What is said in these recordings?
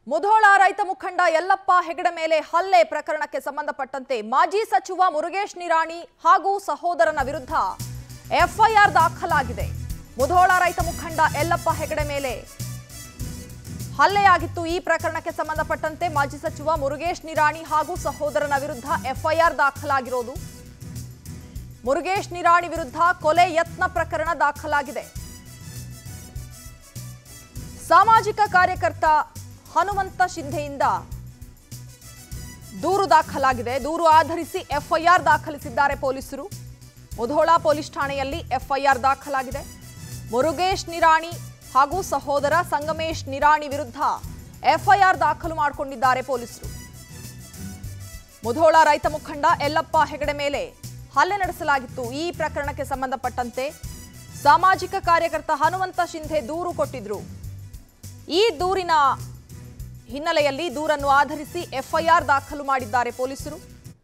ಮುಧೋಳ ರೈತ ಮುಖಂಡ ಯಲ್ಲಪ್ಪ ಹೆಗಡೆ ಮೇಲೆ ಹಲ್ಲೆ ಪ್ರಕರಣಕ್ಕೆ ಸಂಬಂಧಪಟ್ಟಂತೆ ಮಾಜಿ ಸಚಿವ ಮುರುಗೇಶ್ ನಿರಾಣಿ ಹಾಗೂ ಸಹೋದರನ ವಿರುದ್ಧ ಎಫ್ಐಆರ್ ದಾಖಲಾಗಿದೆ ಮುಧೋಳ ರೈತ ಮುಖಂಡ ಯಲ್ಲಪ್ಪ ಹೆಗಡೆ ಮೇಲೆ ಹಲ್ಲೆಯಾಗಿತ್ತು ಈ ಪ್ರಕರಣಕ್ಕೆ ಸಂಬಂಧಪಟ್ಟಂತೆ ಮಾಜಿ ಸಚಿವ ಮುರುಗೇಶ್ ನಿರಾಣಿ ಹಾಗೂ ಸಹೋದರನ ವಿರುದ್ಧ ಎಫ್ಐಆರ್ ದಾಖಲಾಗಿರೋದು ಮುರುಗೇಶ್ ನಿರಾಣಿ ವಿರುದ್ಧ ಕೊಲೆ ಯತ್ನ ಪ್ರಕರಣ ದಾಖಲಾಗಿದೆ ಸಾಮಾಜಿಕ ಕಾರ್ಯಕರ್ತ ಹನುಮಂತ ಶಿಂಧೆಯಿಂದ ದೂರು ದಾಖಲಾಗಿದೆ ದೂರು ಆಧರಿಸಿ ಎಫ್ಐಆರ್ ದಾಖಲಿಸಿದ್ದಾರೆ ಪೊಲೀಸರು ಮುಧೋಳ ಪೊಲೀಸ್ ಠಾಣೆಯಲ್ಲಿ ಎಫ್ಐಆರ್ ದಾಖಲಾಗಿದೆ ಮುರುಗೇಶ್ ನಿರಾಣಿ ಹಾಗೂ ಸಹೋದರ ಸಂಗಮೇಶ್ ನಿರಾಣಿ ವಿರುದ್ಧ ಎಫ್ಐಆರ್ ದಾಖಲು ಮಾಡಿಕೊಂಡಿದ್ದಾರೆ ಪೊಲೀಸರು ಮುಧೋಳ ರೈತ ಮುಖಂಡ ಯಲ್ಲಪ್ಪ ಹೆಗಡೆ ಮೇಲೆ ಹಲ್ಲೆ ನಡೆಸಲಾಗಿತ್ತು ಈ ಪ್ರಕರಣಕ್ಕೆ ಸಂಬಂಧಪಟ್ಟಂತೆ ಸಾಮಾಜಿಕ ಕಾರ್ಯಕರ್ತ ಹನುಮಂತ ಶಿಂಧೆ ದೂರು ಕೊಟ್ಟಿದ್ರು ಈ ದೂರಿನ ಹಿನ್ನೆಲೆಯಲ್ಲಿ ದೂರನ್ನು ಆಧರಿಸಿ ಎಫ್ಐಆರ್ ದಾಖಲು ಮಾಡಿದ್ದಾರೆ ಪೊಲೀಸರು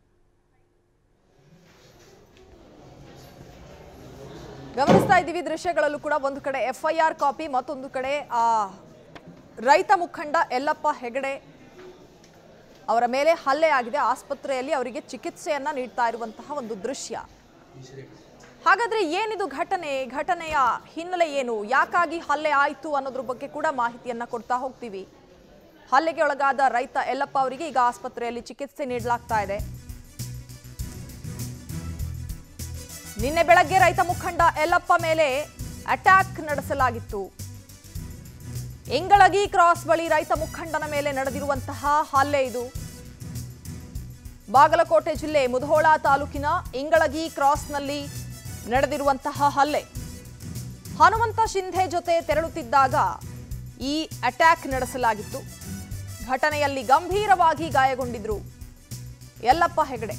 ಗಮನಿಸ್ತಾ ಇದ್ದೀವಿ ದೃಶ್ಯಗಳಲ್ಲೂ ಕೂಡ ಒಂದು ಕಡೆ ಎಫ್ಐಆರ್ ಕಾಪಿ ಮತ್ತೊಂದು ಕಡೆ ಆ ರೈತ ಮುಖಂಡ ಯಲ್ಲಪ್ಪ ಹೆಗಡೆ ಅವರ ಮೇಲೆ ಹಲ್ಲೆ ಆಗಿದೆ ಆಸ್ಪತ್ರೆಯಲ್ಲಿ ಅವರಿಗೆ ಚಿಕಿತ್ಸೆಯನ್ನ ನೀಡ್ತಾ ಇರುವಂತಹ ಒಂದು ದೃಶ್ಯ ಹಾಗಾದ್ರೆ ಏನಿದು ಘಟನೆ ಘಟನೆಯ ಹಿನ್ನೆಲೆ ಏನು ಯಾಕಾಗಿ ಹಲ್ಲೆ ಆಯಿತು ಅನ್ನೋದ್ರ ಬಗ್ಗೆ ಕೂಡ ಮಾಹಿತಿಯನ್ನ ಕೊಡ್ತಾ ಹೋಗ್ತೀವಿ ಹಲ್ಲೆಗೆ ಒಳಗಾದ ರೈತ ಯಲ್ಲಪ್ಪ ಅವರಿಗೆ ಈಗ ಆಸ್ಪತ್ರೆಯಲ್ಲಿ ಚಿಕಿತ್ಸೆ ನೀಡಲಾಗ್ತಾ ಇದೆ ನಿನ್ನೆ ಬೆಳಗ್ಗೆ ರೈತ ಮುಖಂಡ ಯಲ್ಲಪ್ಪ ಮೇಲೆ ಅಟ್ಯಾಕ್ ನಡೆಸಲಾಗಿತ್ತು ಎಂಗಳಗಿ ಕ್ರಾಸ್ ಬಳಿ ರೈತ ಮುಖಂಡನ ಮೇಲೆ ನಡೆದಿರುವಂತಹ ಹಲ್ಲೆ ಇದು ಬಾಗಲಕೋಟೆ ಜಿಲ್ಲೆ ಮುಧೋಳ ತಾಲೂಕಿನ ಇಂಗಳಗಿ ಕ್ರಾಸ್ನಲ್ಲಿ ನಡೆದಿರುವಂತಹ ಹಲ್ಲೆ ಹನುಮಂತ ಶಿಂಧೆ ಜೊತೆ ತೆರಳುತ್ತಿದ್ದಾಗ ಈ ಅಟ್ಯಾಕ್ ನಡೆಸಲಾಗಿತ್ತು ಘಟನೆಯಲ್ಲಿ ಗಂಭೀರವಾಗಿ ಗಾಯಗೊಂಡಿದ್ರು ಯಲ್ಲಪ್ಪ ಹೆಗಡೆ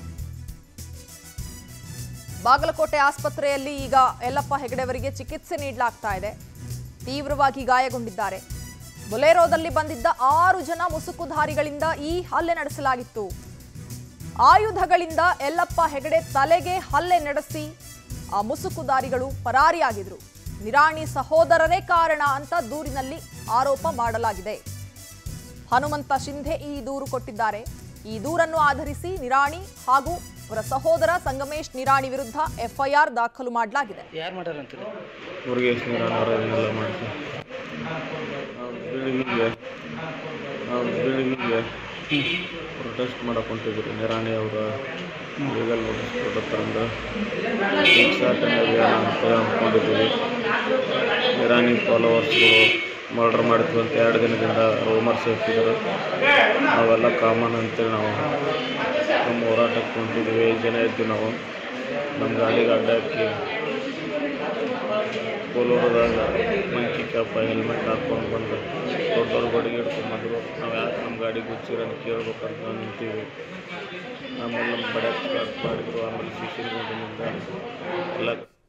ಬಾಗಲಕೋಟೆ ಆಸ್ಪತ್ರೆಯಲ್ಲಿ ಈಗ ಯಲ್ಲಪ್ಪ ಹೆಗಡೆ ಅವರಿಗೆ ಚಿಕಿತ್ಸೆ ನೀಡಲಾಗ್ತಾ ಇದೆ ತೀವ್ರವಾಗಿ ಗಾಯಗೊಂಡಿದ್ದಾರೆ ಬೊಲೆರೋದಲ್ಲಿ ಬಂದಿದ್ದ ಆರು ಜನ ಮುಸುಕುಧಾರಿಗಳಿಂದ ಈ ಹಲ್ಲೆ ನಡೆಸಲಾಗಿತ್ತು ಆಯುಧಗಳಿಂದ ಯಲ್ಲಪ್ಪ ಹೆಗಡೆ ತಲೆಗೆ ಹಲ್ಲೆ ನಡೆಸಿ ಆ ಮುಸುಕುದಾರಿಗಳು ಪರಾರಿಯಾಗಿದ್ರು ನಿರಾಣಿ ಸಹೋದರರೇ ಕಾರಣ ಅಂತ ದೂರಿನಲ್ಲಿ ಆರೋಪ ಮಾಡಲಾಗಿದೆ ಹನುಮಂತ ಶಿಂಧೆ ಈ ದೂರು ಕೊಟ್ಟಿದ್ದಾರೆ ಈ ದೂರನ್ನು ಆಧರಿಸಿ ನಿರಾಣಿ ಹಾಗೂ ಅವರ ಸಹೋದರ ಸಂಗಮೇಶ್ ನಿರಾಣಿ ವಿರುದ್ಧ ಎಫ್ಐಆರ್ ದಾಖಲು ಮಾಡಲಾಗಿದೆ ಯಾರು ಮಾಡ್ಯಾರಂತೀರಿ ಮುರುಗೇಶ್ ನಿರಾಣಿ ಅವರೆಲ್ಲ ಮಾಡಿಸಿ ನಾವು ಬೆಳಿಗ್ಗೆ ನಾವು ಬೆಳಿಗ್ಗೆ ಪ್ರೊಟೆಸ್ಟ್ ಮಾಡಕ್ಕೆ ಹೊಂಟಿದ್ರಿ ನಿರಾಣಿ ಅವರ ಲೀಗಲ್ ನೋಟಿಸ್ ಕೊಡತ್ತರಂದ್ರೆ ಭಿಕ್ಷಾಟನೆ ಅಭಿಯಾನ ಅಂತ ಅಂದ್ಕೊಂಡಿದ್ದೀವಿ ನಿರಾಣಿ ಫಾಲೋವರ್ಸ್ಗಳು ಮರ್ಡರ್ ಮಾಡ್ತೀವಿ ಅಂತ ಎರಡು ದಿನದಿಂದ ರೂಮರ್ಸ್ ಇರ್ತಿದ್ರು ನಾವೆಲ್ಲ ಕಾಮನ್ ಅಂತೇಳಿ ನಾವು ನಮ್ಮ ಹೋರಾಟಕ್ಕೆ ಹೊಂಟಿದ್ವಿ ಐದು ಜನ ಇದ್ವಿ ನಾವು ನಮ್ಮ ಗಾಡಿಗೆ ಅಡ್ಡ ಹಾಕಿ ಕೋಲೂರದಾಗ ಮಂಕಿ ಕ್ಯಾಪ ಹೆಲ್ಮೆಟ್ ಹಾಕ್ಕೊಂಡು ಬಂದು ದೊಡ್ಡ ದೊಡ್ಡ ಬಡಿಗೆ ಹಿಡ್ಕೊಂಬಂದ್ರು ನಾವು ಯಾಕೆ ನಮ್ಮ ಗಾಡಿ ಗುಚ್ಚಿರ ಅಂತ ಕೇಳ್ಬೇಕಂತ ನಾವು ನಿಂತೀವಿ ಆಮೇಲೆ ನಮ್ಮ ಬಡ್ಯಾಕ್ ಸ್ಟಾರ್ಟ್ ಮಾಡಿದ್ರು ಆಮೇಲೆ ಸಿ ಸಿ ರೋಡಿನಿಂದ ಎಲ್ಲ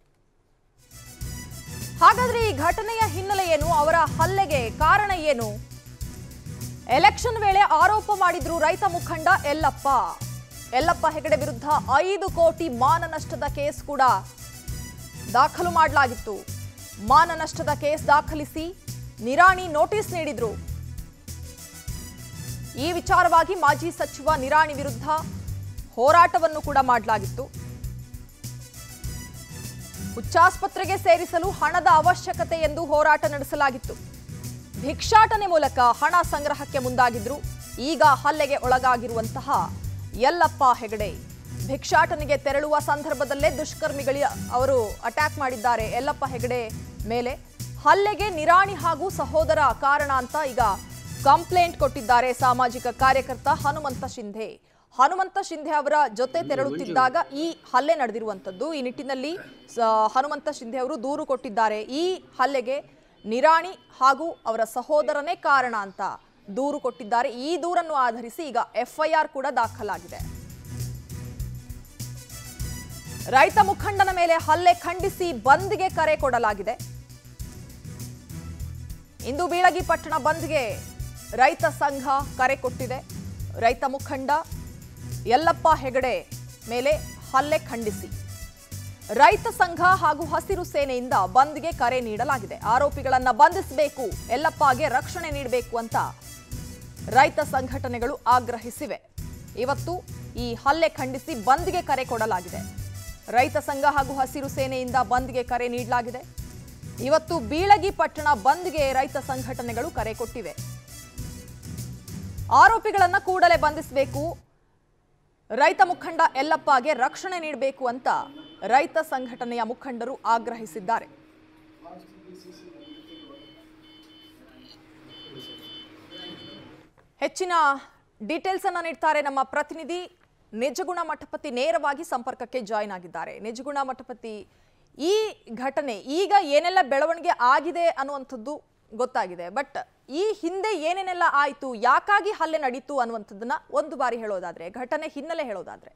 ಹಾಗಾದ್ರೆ ಈ ಘಟನೆಯ ಹಿನ್ನೆಲೆ ಏನು ಅವರ ಹಲ್ಲೆಗೆ ಕಾರಣ ಏನು ಎಲೆಕ್ಷನ್ ವೇಳೆ ಆರೋಪ ಮಾಡಿದ್ರು ರೈತ ಮುಖಂಡ ಯಲ್ಲಪ್ಪ ಯಲ್ಲಪ್ಪ ಹೆಗಡೆ ವಿರುದ್ಧ ಐದು ಕೋಟಿ ಮಾನನಷ್ಟದ ಕೇಸ್ ಕೂಡ ದಾಖಲು ಮಾಡಲಾಗಿತ್ತು ಮಾನನಷ್ಟದ ಕೇಸ್ ದಾಖಲಿಸಿ ನಿರಾಣಿ ನೋಟಿಸ್ ನೀಡಿದ್ರು ಈ ವಿಚಾರವಾಗಿ ಮಾಜಿ ಸಚಿವ ನಿರಾಣಿ ವಿರುದ್ಧ ಹೋರಾಟವನ್ನು ಕೂಡ ಮಾಡಲಾಗಿತ್ತು ಹುಚ್ಚಾಸ್ಪತ್ರೆಗೆ ಸೇರಿಸಲು ಹಣದ ಅವಶ್ಯಕತೆ ಎಂದು ಹೋರಾಟ ನಡೆಸಲಾಗಿತ್ತು ಭಿಕ್ಷಾಟನೆ ಮೂಲಕ ಹಣ ಸಂಗ್ರಹಕ್ಕೆ ಮುಂದಾಗಿದ್ರು ಈಗ ಹಲ್ಲೆಗೆ ಒಳಗಾಗಿರುವಂತಹ ಯಲ್ಲಪ್ಪ ಹೆಗಡೆ ಭಿಕ್ಷಾಟನೆಗೆ ತೆರಳುವ ಸಂದರ್ಭದಲ್ಲೇ ದುಷ್ಕರ್ಮಿಗಳ ಅವರು ಅಟ್ಯಾಕ್ ಮಾಡಿದ್ದಾರೆ ಯಲ್ಲಪ್ಪ ಹೆಗಡೆ ಮೇಲೆ ಹಲ್ಲೆಗೆ ನಿರಾಣಿ ಹಾಗೂ ಸಹೋದರ ಕಾರಣ ಅಂತ ಈಗ ಕಂಪ್ಲೇಂಟ್ ಕೊಟ್ಟಿದ್ದಾರೆ ಸಾಮಾಜಿಕ ಕಾರ್ಯಕರ್ತ ಹನುಮಂತ ಶಿಂಧೆ ಹನುಮಂತ ಶಿಂಧೆ ಅವರ ಜೊತೆ ತೆರಳುತ್ತಿದ್ದಾಗ ಈ ಹಲ್ಲೆ ನಡೆದಿರುವಂಥದ್ದು ಈ ನಿಟ್ಟಿನಲ್ಲಿ ಸ- ಹನುಮಂತ ಶಿಂಧೆ ಅವರು ದೂರು ಕೊಟ್ಟಿದ್ದಾರೆ ಈ ಹಲ್ಲೆಗೆ ನಿರಾಣಿ ಹಾಗೂ ಅವರ ಸಹೋದರನೇ ಕಾರಣ ಅಂತ ದೂರು ಕೊಟ್ಟಿದ್ದಾರೆ ಈ ದೂರನ್ನು ಆಧರಿಸಿ ಈಗ ಎಫ್ಐಆರ್ ಕೂಡ ದಾಖಲಾಗಿದೆ ರೈತ ಮುಖಂಡನ ಮೇಲೆ ಹಲ್ಲೆ ಖಂಡಿಸಿ ಬಂದ್ಗೆ ಕರೆ ಕೊಡಲಾಗಿದೆ ಇಂದು ಬೀಳಗಿ ಪಟ್ಟಣ ಬಂದ್ಗೆ ರೈತ ಸಂಘ ಕರೆ ಕೊಟ್ಟಿದೆ ರೈತ ಮುಖಂಡ ಯಲ್ಲಪ್ಪ ಹೆಗಡೆ ಮೇಲೆ ಹಲ್ಲೆ ಖಂಡಿಸಿ ರೈತ ಸಂಘ ಹಾಗೂ ಹಸಿರು ಸೇನೆಯಿಂದ ಬಂದ್ಗೆ ಕರೆ ನೀಡಲಾಗಿದೆ ಆರೋಪಿಗಳನ್ನ ಬಂಧಿಸಬೇಕು ಯಲ್ಲಪ್ಪಗೆ ರಕ್ಷಣೆ ನೀಡಬೇಕು ಅಂತ ರೈತ ಸಂಘಟನೆಗಳು ಆಗ್ರಹಿಸಿವೆ ಇವತ್ತು ಈ ಹಲ್ಲೆ ಖಂಡಿಸಿ ಬಂದ್ಗೆ ಕರೆ ಕೊಡಲಾಗಿದೆ ರೈತ ಸಂಘ ಹಾಗೂ ಹಸಿರು ಸೇನೆಯಿಂದ ಬಂದ್ಗೆ ಕರೆ ನೀಡಲಾಗಿದೆ ಇವತ್ತು ಬೀಳಗಿ ಪಟ್ಟಣ ಬಂದ್ಗೆ ರೈತ ಸಂಘಟನೆಗಳು ಕರೆ ಕೊಟ್ಟಿವೆ ಆರೋಪಿಗಳನ್ನ ಕೂಡಲೇ ಬಂಧಿಸಬೇಕು ರೈತ ಮುಖಂಡ ಯಲ್ಲಪ್ಪಗೆ ರಕ್ಷಣೆ ನೀಡಬೇಕು ಅಂತ ರೈತ ಸಂಘಟನೆಯ ಮುಖಂಡರು ಆಗ್ರಹಿಸಿದ್ದಾರೆ ಹೆಚ್ಚಿನ ಡೀಟೇಲ್ಸ್ ಅನ್ನ ನೀಡ್ತಾರೆ ನಮ್ಮ ಪ್ರತಿನಿಧಿ ನಿಜಗುಣ ಮಠಪತಿ ನೇರವಾಗಿ ಸಂಪರ್ಕಕ್ಕೆ ಜಾಯಿನ್ ಆಗಿದ್ದಾರೆ ನಿಜಗುಣ ಮಠಪತಿ ಈ ಘಟನೆ ಈಗ ಏನೆಲ್ಲ ಬೆಳವಣಿಗೆ ಆಗಿದೆ ಅನ್ನುವಂಥದ್ದು ಗೊತ್ತಾಗಿದೆ ಬಟ್ ಈ ಹಿಂದೆ ಏನೇನೆಲ್ಲ ಆಯಿತು ಯಾಕಾಗಿ ಹಲ್ಲೆ ನಡೀತು ಅನ್ನುವಂಥದ್ದನ್ನ ಒಂದು ಬಾರಿ ಹೇಳೋದಾದ್ರೆ ಘಟನೆ ಹಿನ್ನೆಲೆ ಹೇಳೋದಾದ್ರೆ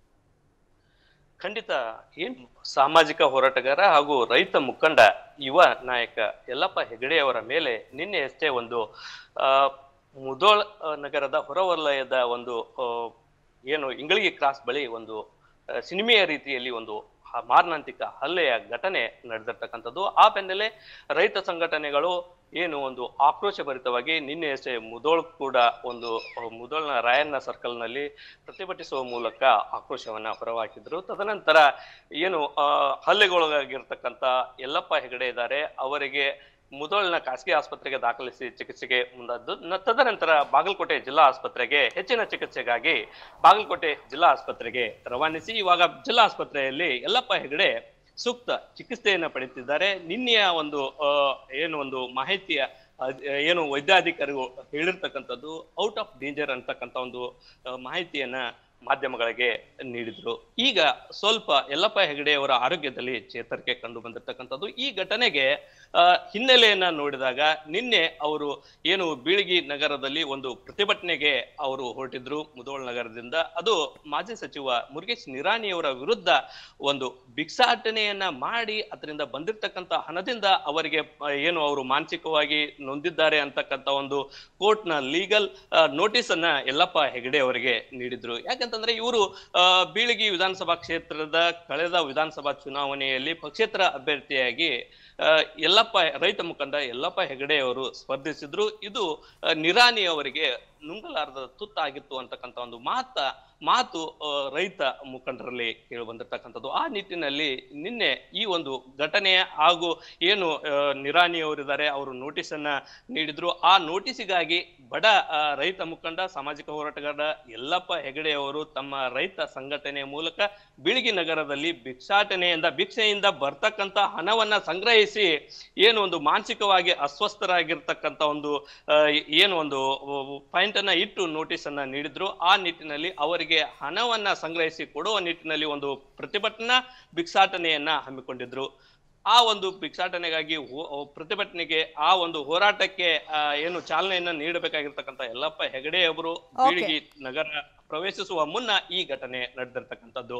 ಖಂಡಿತ ಏನ್ ಸಾಮಾಜಿಕ ಹೋರಾಟಗಾರ ಹಾಗೂ ರೈತ ಮುಖಂಡ ಯುವ ನಾಯಕ ಯಲ್ಲಪ್ಪ ಹೆಗಡೆ ಅವರ ಮೇಲೆ ನಿನ್ನೆ ಅಷ್ಟೇ ಒಂದು ಆ ಮುದೋಳ್ ಆ, ನಗರದ ಹೊರವಲಯದ ಒಂದು ಆ, ಏನು ಇಂಗಳಿಗೆ ಕ್ರಾಸ್ ಬಳಿ ಒಂದು ಆ, ಸಿನಿಮೆಯ ರೀತಿಯಲ್ಲಿ ಒಂದು ಹ- ಮಾರಣಾಂತಿಕ ಹಲ್ಲೆಯ ಘಟನೆ ನಡೆದಿರ್ತಕ್ಕಂಥದ್ದು ಆ ಬೆನ್ನಲ್ಲೇ ರೈತ ಸಂಘಟನೆಗಳು ಏನು ಒಂದು ಆಕ್ರೋಶಭರಿತವಾಗಿ ನಿನ್ನೆ ಅಷ್ಟೇ ಮುದೋಳ್ ಕೂಡ ಒಂದು ಆ, ಮುದೋಳ್ನ ರಾಯಣ್ಣ ಸರ್ಕಲ್ನಲ್ಲಿ ಪ್ರತಿಭಟಿಸುವ ಮೂಲಕ ಆಕ್ರೋಶವನ್ನ ಹೊರಹಾಕಿದ್ರು ತದನಂತರ ಏನು ಆ, ಹಲ್ಲೆಗೊಳಗಾಗಿರ್ತಕ್ಕಂಥ ಯಲ್ಲಪ್ಪ ಹೆಗಡೆ ಇದ್ದಾರೆ ಅವರಿಗೆ ಮುದೋಳ್ನ ಖಾಸಗಿ ಆಸ್ಪತ್ರೆಗೆ ದಾಖಲಿಸಿ ಚಿಕಿತ್ಸೆಗೆ ಮುಂದಾದ್ದು ನ- ತದನಂತರ ಬಾಗಲಕೋಟೆ ಜಿಲ್ಲಾ ಆಸ್ಪತ್ರೆಗೆ ಹೆಚ್ಚಿನ ಚಿಕಿತ್ಸೆಗಾಗಿ ಬಾಗಲಕೋಟೆ ಜಿಲ್ಲಾ ಆಸ್ಪತ್ರೆಗೆ ರವಾನಿಸಿ ಇವಾಗ ಜಿಲ್ಲಾ ಆಸ್ಪತ್ರೆಯಲ್ಲಿ ಯಲ್ಲಪ್ಪ ಹೆಗಡೆ ಸೂಕ್ತ ಚಿಕಿತ್ಸೆಯನ್ನ ಪಡೆಯುತ್ತಿದ್ದಾರೆ ನಿನ್ನೆಯ ಒಂದು ಆ, ಏನು ಒಂದು ಮಾಹಿತಿಯ ಅದ್- ಏನು ವೈದ್ಯಾಧಿಕಾರಿಗಳು ಹೇಳಿರ್ತಕ್ಕಂಥದ್ದು ಔಟ್ ಆಫ್ ಡೇಂಜರ್ ಅಂತಕ್ಕಂಥ ಒಂದು ಆ, ಮಾಹಿತಿಯನ್ನ ಮಾಧ್ಯಮಗಳಿಗೆ ನೀಡಿದ್ರು ಈಗ ಸ್ವಲ್ಪ ಯಲ್ಲಪ್ಪ ಹೆಗಡೆ ಅವರ ಆರೋಗ್ಯದಲ್ಲಿ ಚೇತರಿಕೆ ಕಂಡು ಬಂದಿರತಕ್ಕಂಥದ್ದು ಈ ಘಟನೆಗೆ ಆ, ಹಿನ್ನೆಲೆಯನ್ನ ನೋಡಿದಾಗ ನಿನ್ನೆ ಅವರು ಏನು ಬೀಳಗಿ ನಗರದಲ್ಲಿ ಒಂದು ಪ್ರತಿಭಟನೆಗೆ ಅವರು ಹೊರಟಿದ್ರು ಮುದೋಳ್ ನಗರದಿಂದ ಅದು ಮಾಜಿ ಸಚಿವ ಮುರುಗೇಶ್ ನಿರಾಣಿಯವರ ವಿರುದ್ಧ ಒಂದು ಭಿಕ್ಷಾಟನೆಯನ್ನ ಮಾಡಿ ಅದರಿಂದ ಬಂದಿರತಕ್ಕಂತ ಹಣದಿಂದ ಅವರಿಗೆ ಆ, ಏನು ಅವರು ಮಾನಸಿಕವಾಗಿ ನೊಂದಿದ್ದಾರೆ ಅಂತಕ್ಕಂಥ ಒಂದು ಕೋರ್ಟ್ನ ಲೀಗಲ್ ನೋಟಿಸ್ ಅನ್ನ ಯಲ್ಲಪ್ಪ ಹೆಗಡೆ ಅವರಿಗೆ ನೀಡಿದ್ರು ಯಾಕಂತಂದ್ರೆ ಇವರು ಬೀಳಗಿ ವಿಧಾನಸಭಾ ಕ್ಷೇತ್ರದ ಕಳೆದ ವಿಧಾನಸಭಾ ಚುನಾವಣೆಯಲ್ಲಿ ಪಕ್ಷೇತರ ಅಭ್ಯರ್ಥಿಯಾಗಿ ಆ, ಯಲ್ಲಪ್ಪ ರೈತ ಮುಖಂಡ ಯಲ್ಲಪ್ಪ ಹೆಗಡೆ ಅವರು ಸ್ಪರ್ಧಿಸಿದ್ರು ಇದು ಆ, ನಿರಾಣಿ ಅವರಿಗೆ ನುಂಗಲಾರದ ತುತ್ತಾಗಿತ್ತು ಅಂತಕ್ಕಂಥ ಒಂದು ಮಾತ ಮಾತು ಆ, ರೈತ ಮುಖಂಡರಲ್ಲಿ ಕೇಳಿ ಬಂದಿರತಕ್ಕಂಥದ್ದು ಆ ನಿಟ್ಟಿನಲ್ಲಿ ನಿನ್ನೆ ಈ ಒಂದು ಘಟನೆಯ ಹಾಗೂ ಏನು ಆ, ನಿರಾಣಿ ಅವರಿದ್ದಾರೆ ಅವರು ನೋಟಿಸ್ ಅನ್ನ ನೀಡಿದ್ರು ಆ ನೋಟಿಸಿಗಾಗಿ ಬಡ ಆ, ರೈತ ಮುಖಂಡ ಸಾಮಾಜಿಕ ಹೋರಾಟಗಾರ ಯಲ್ಲಪ್ಪ ಹೆಗಡೆ ಅವರು ತಮ್ಮ ರೈತ ಸಂಘಟನೆಯ ಮೂಲಕ ಬೀಳಗಿ ನಗರದಲ್ಲಿ ಭಿಕ್ಷಾಟನೆಯಿಂದ ಭಿಕ್ಷೆಯಿಂದ ಬರ್ತಕ್ಕಂಥ ಹಣವನ್ನ ಸಂಗ್ರಹಿಸಿ ಏನು ಒಂದು ಮಾನಸಿಕವಾಗಿ ಅಸ್ವಸ್ಥರಾಗಿರ್ತಕ್ಕಂಥ ಒಂದು ಆ, ಏನು ಒಂದು ಪಾಯಿಂಟ್ ಅನ್ನ ಇಟ್ಟು ನೋಟಿಸ್ ಅನ್ನ ನೀಡಿದ್ರು ಆ ನಿಟ್ಟಿನಲ್ಲಿ ಅವರಿಗೆ ಹಣವನ್ನ ಸಂಗ್ರಹಿಸಿ ಕೊಡುವ ನಿಟ್ಟಿನಲ್ಲಿ ಒಂದು ಪ್ರತಿಭಟನಾ ಭಿಕ್ಷಾಟನೆಯನ್ನ ಹಮ್ಮಿಕೊಂಡಿದ್ರು ಆ ಒಂದು ಭಿಕ್ಷಾಟನೆಗಾಗಿ ಹೋ- ಪ್ರತಿಭಟನೆಗೆ ಆ ಒಂದು ಹೋರಾಟಕ್ಕೆ ಆ, ಏನು ಚಾಲನೆಯನ್ನ ನೀಡಬೇಕಾಗಿರ್ತಕ್ಕಂಥ ಯಲ್ಲಪ್ಪ ಹೆಗಡೆ ಅವರು ಬೀಳಗಿ ನಗರ ಪ್ರವೇಶಿಸುವ ಮುನ್ನ ಈ ಘಟನೆ ನಡೆದಿರ್ತಕ್ಕಂಥದ್ದು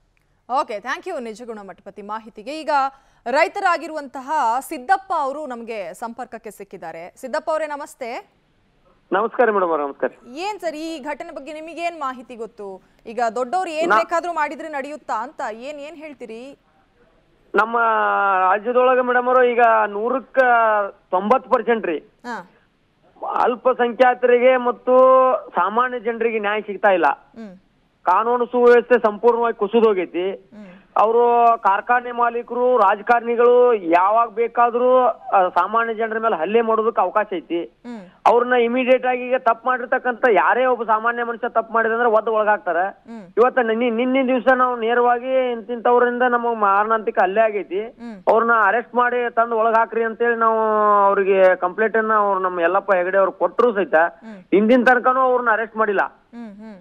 okay thank you Nijaguna Mathapati ಮಾಹಿತಿಗೆ ಈಗ ರೈತರಾಗಿರುವಂತಹ ಸಿದ್ದಪ್ಪ ಅವರು ನಮಗೆ ಸಂಪರ್ಕಕ್ಕೆ ಸಿಕ್ಕಿದ್ದಾರೆ ಸಿದ್ದಪ್ಪ ಅವರೇ ನಮಸ್ತೆ ನಮಸ್ಕಾರ ಮೇಡಮ್ ಅವ್ರ ನಮಸ್ಕಾರ ಏನ್ ಸರ್ ಈ ಘಟನೆ ಬಗ್ಗೆ ನಿಮಗೇನ್ ಮಾಹಿತಿ ಗೊತ್ತು ಈಗ ದೊಡ್ಡವ್ರು ಏನ್ ಬೇಕಾದ್ರೂ ಮಾಡಿದ್ರೆ ನಡೆಯುತ್ತಾ ಅಂತ ಏನ್ ಏನ್ ಹೇಳ್ತೀರಿ ನಮ್ಮ ರಾಜ್ಯದೊಳಗ ಮೇಡಮ್ ಅವರು ಈಗ ನೂರಕ್ಕ ತೊಂಬತ್ ಪರ್ಸೆಂಟ್ ರೀ ಹಾ ಅಲ್ಪಸಂಖ್ಯಾತರಿಗೆ ಮತ್ತು ಸಾಮಾನ್ಯ ಜನರಿಗೆ ನ್ಯಾಯ ಸಿಗ್ತಾ ಇಲ್ಲ ಹ್ಮ್ ಕಾನೂನು ಸುವ್ಯವಸ್ಥೆ ಸಂಪೂರ್ಣವಾಗಿ ಕುಸಿದೋಗೈತಿ ಹ್ಮ್ ಅವರು ಕಾರ್ಖಾನೆ ಮಾಲೀಕರು ರಾಜಕಾರಣಿಗಳು ಯಾವಾಗ ಬೇಕಾದ್ರೂ ಆ, ಸಾಮಾನ್ಯ ಜನರ ಮೇಲೆ ಹಲ್ಲೆ ಮಾಡೋದಕ್ಕೆ ಅವಕಾಶ ಐತಿ ಹ್ಮ್ ಅವ್ರನ್ನ ಇಮಿಡಿಯೇಟ್ ಆಗಿ ಈಗ ತಪ್ಪು ಮಾಡಿರ್ತಕ್ಕಂಥ ಯಾರೇ ಒಬ್ಬ ಸಾಮಾನ್ಯ ಮನುಷ್ಯ ತಪ್ಪು ಮಾಡಿದ್ರೆ ಒದ್ದು ಒಳಗಾಗ್ತಾರ ಹ್ಮ್ ಇವತ್ತ ನಿನ್ನೆ ನಿನ್ನೆ ದಿವಸ ನಾವು ನೇರವಾಗಿ ಇಂತಿಂತವ್ರಿಂದ ನಮಗ್ ಮಾರಣಾಂತಿಕ ಹಲ್ಲೆ ಆಗೈತಿ ಹ್ಮ್. ಅವ್ರನ್ನ ಅರೆಸ್ಟ್ ಮಾಡಿ ತಂದು ಒಳಗ್ ಹಾಕ್ರಿ ಅಂತೇಳಿ ನಾವು ಅವ್ರಿಗೆ ಕಂಪ್ಲೇಂಟ್ ಅನ್ನ ಅವ್ರು ನಮ್ಮ ಯಲ್ಲಪ್ಪ ಹೆಗಡೆ ಅವ್ರು ಕೊಟ್ಟರು ಸಹಿತ ಹ್ಮ್. ಹಿಂದಿನ ತನಕನೂ ಅವ್ರನ್ನ ಅರೆಸ್ಟ್ ಮಾಡಿಲ್ಲ ಹ್ಮ್ ಹ್ಮ್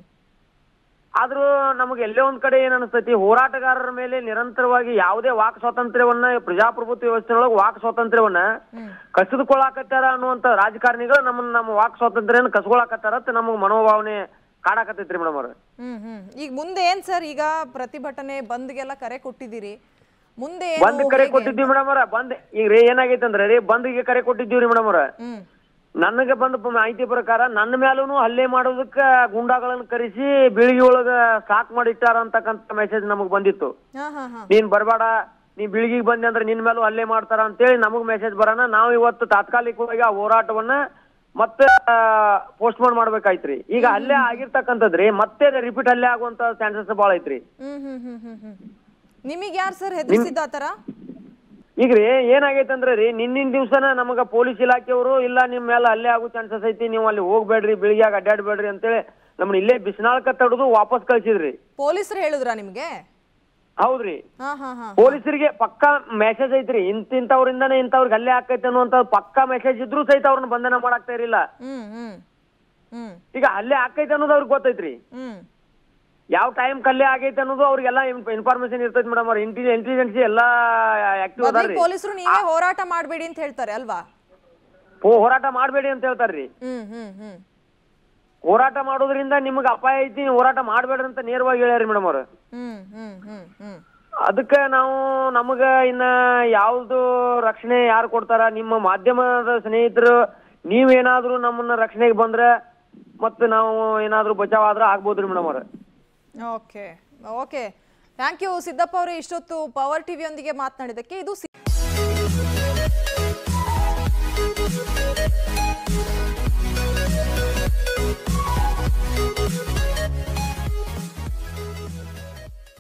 ಆದ್ರೂ ನಮಗೆ ಎಲ್ಲೇ ಒಂದ್ ಕಡೆ ಏನ್ ಅನಿಸ್ತೈತಿ ಹೋರಾಟಗಾರರ ಮೇಲೆ ನಿರಂತರವಾಗಿ ಯಾವುದೇ ವಾಕ್ ಸ್ವಾತಂತ್ರ್ಯವನ್ನ ಪ್ರಜಾಪ್ರಭುತ್ವ ವ್ಯವಸ್ಥೆಯೊಳಗೆ ವಾಕ್ ಸ್ವಾತಂತ್ರ್ಯವನ್ನ ಹ್ಮ್ ಕಸಿದುಕೊಳ್ಳಾಕತ್ತಾರ ಅನ್ನುವಂತ ರಾಜಕಾರಣಿಗಳು ನಮ್ಮ ನಮ್ಮ ವಾಕ್ ಸ್ವಾತಂತ್ರ್ಯನ ಕಸ್ಕೊಳಕತ್ತಾರ ಅಂತ ನಮಗ್ ಮನೋಭಾವನೆ ಕಾಡಾಕತ್ತೈತ್ರಿ ಮೇಡಮ್ ಅವ್ರ ಹ್ಮ್ ಹ್ಮ್ ಈಗ ಮುಂದೆ ಏನ್ ಸರ್ ಈಗ ಪ್ರತಿಭಟನೆ ಬಂದ್ಗೆಲ್ಲ ಕರೆ ಕೊಟ್ಟಿದ್ದೀರಿ ಮುಂದೆ ಬಂದ್ ಏನು ಕರೆ ಹೇಗೆ? ಕೊಟ್ಟಿದ್ವಿ ಮೇಡಮ್ ಅವ್ರ ಬಂದ್ ಈಗ ರೀ ಏನಾಗೈತೆ ಅಂದ್ರೆ ರೀ ಬಂದ್ಗೆ ಕರೆ ಕೊಟ್ಟಿದ್ದೀವ್ರಿ ಮೇಡಮ್ ಅವ್ರ ಹ್ಮ್ ನನಗೆ ಬಂದ ಪ- ಮಾಹಿತಿ ಪ್ರಕಾರ ನನ್ನ ಮೇಲೂ ಹಲ್ಲೆ ಮಾಡೋದಕ್ಕ ಗುಂಡಾಗಳನ್ನ ಕರೆಸಿ ಬೀಳಿಗೆ ಒಳಗ ಸಾಕ್ ಮಾಡಿಟ್ಟಾರ ಅಂತಕ್ಕಂಥ ಮೆಸೇಜ್ ನಮಗ್ ಬಂದಿತ್ತು ಹಾ ಹಾ ಹಾ ನೀನ್ ಬರ್ಬೇಡ ನೀ ಬೀಳಿಗೆಗೆ ಬಂದೆ ಅಂದ್ರೆ ನಿನ್ ಮೇಲೂ ಹಲ್ಲೆ ಮಾಡ್ತಾರ ಅಂತೇಳಿ ನಮಗ್ ಮೆಸೇಜ್ ಬರೋಣ ನಾವು ಇವತ್ತು ತಾತ್ಕಾಲಿಕವಾಗಿ ಆ ಹೋರಾಟವನ್ನ ಮತ್ತೆ ಪೋಸ್ಟ್ ಮಾರ್ಟಮ್ ಮಾಡ್ಬೇಕಾಯ್ತ್ರಿ ಈಗ ಹಲ್ಲೆ ಆಗಿರ್ತಕ್ಕಂಥದ್ರಿ ಮತ್ತೆ ರಿಪೀಟ್ ಹಲ್ಲೆ ಆಗುವಂತ ಚಾನ್ಸಸ್ ಭಾಳ ಐತ್ರಿ ಹ್ಮ್ ಹ್ಮ್ ಹ್ಮ್ ಹ್ಮ್ ಹ್ಮ್ ನಿಮಗೆ ಯಾರು ಸರ್ ಹೆದರ್ಸಿದ್ದ ಆ ಥರ ಈಗ ರೀ ಏನಾಗೈತೆ ಅಂದ್ರೆ ರೀ ನಿನ್ನಿನ ದಿವ್ಸನ ನಮಗ ಪೊಲೀಸ್ ಇಲಾಖೆಯವರು ಇಲ್ಲ ನಿಮ್ ಮೇಲೆ ಹಲ್ಲೆ ಆಗೋ ಚಾನ್ಸಸ್ ಐತಿ ನೀವು ಅಲ್ಲಿ ಹೋಗ್ಬೇಡ್ರಿ ಬೆಳಿಗ್ಯಾಗ ಅಡ್ಡಾಡ್ಬೇಡ್ರಿ ಅಂತೇಳಿ ನಮ್ಮನ್ನ ಇಲ್ಲೇ ಬಿಸಿನಾಳ್ಕ ತಡೆದು ವಾಪಸ್ ಕಳ್ಸಿದ್ರಿ ಪೊಲೀಸರು ಹೇಳಿದ್ರಾ ನಿಮಗೆ ಹೌದ್ರಿ ಹಾ ಹಾ ಹಾ ಪೊಲೀಸರಿಗೆ ಪಕ್ಕಾ ಮೆಸೇಜ್ ಐತ್ರಿ ಇಂತಿಂತವ್ರಿಂದಾನೆ ಇಂಥವ್ರಿಗೆ ಹಲ್ಲೆ ಆಕೈತೆ ಅನ್ನುವಂತ ಪಕ್ಕಾ ಮೆಸೇಜ್ ಇದ್ರೂ ಸಹಿತ ಅವ್ರನ್ನ ಬಂಧನ ಮಾಡಾಕ್ತಾ ಇರಲಿಲ್ಲ ಹ್ಮ್ ಹ್ಮ್ ಹ್ಮ್ ಈಗ ಹಲ್ಲೆ ಆಕೈತೆ ಅನ್ನೋದು ಅವ್ರಿಗೆ ಗೊತ್ತೈತ್ರಿ ಹ್ಮ್ ಯಾವ ಟೈಮ್ ಕಲ್ಲೆ ಆಗೈತೆ ಅನ್ನೋದು ಅವ್ರಿಗೆಲ್ಲ ಇನ್ಫಾರ್ಮೇಶನ್ ಇರ್ತೈತಿ ಮೇಡಮ್ ಅವ್ರ ಇಂಟೆಲಿಜೆನ್ಸಿ ಎಲ್ಲಾ ಆಕ್ಟಿವ್ ಬದಲಿ ಅದಾರ್ರಿ ಪೊಲೀಸರು ನೀವೇ ಹೋರಾಟ ಮಾಡಬೇಡಿ ಅಂತ ಹೇಳ್ತಾರೆ ಅಲ್ವಾ ಹೋ- ಹೋರಾಟ ಮಾಡಬೇಡಿ ಅಂತ ಹೇಳ್ತಾರ್ರಿ ಹ್ಮ್ ಹ್ಮ್ ಹ್ಮ್ ಹೋರಾಟ ಮಾಡೋದ್ರಿಂದ ನಿಮ್ಗೆ ಅಪಾಯ ಐತಿ ನೀವು ಹೋರಾಟ ಮಾಡಬೇಡ್ರಿ ಅಂತ ನೇರವಾಗಿ ಹೇಳ್ಯಾರಿ ಮೇಡಮ್ ಅವ್ರು ಹ್ಮ್ ಹ್ಮ್ ಹ್ಮ್ ಹ್ಮ್ ಅದಕ್ಕೆ ನಾವು ನಮಗ ಇನ್ನ ಯಾವ್ದು ರಕ್ಷಣೆ ಯಾರು ಕೊಡ್ತಾರ ನಿಮ್ಮ ಮಾಧ್ಯಮದ ಸ್ನೇಹಿತರು ನೀವೇನಾದ್ರೂ ನಮ್ಮನ್ನ ರಕ್ಷಣೆಗೆ ಬಂದ್ರೆ ಮತ್ತೆ ನಾವು ಏನಾದ್ರೂ ಬಚಾವ್ ಆದ್ರೆ ಆಗ್ಬೋದ್ರಿ ಮೇಡಮ್ ಅವ್ರ okay okay thank you Siddappa ಅವರೇ ಇಷ್ಟೊತ್ತು ಪವರ್ ಟಿವಿಯೊಂದಿಗೆ ಮಾತನಾಡಿದ್ದಕ್ಕೆ ಇದು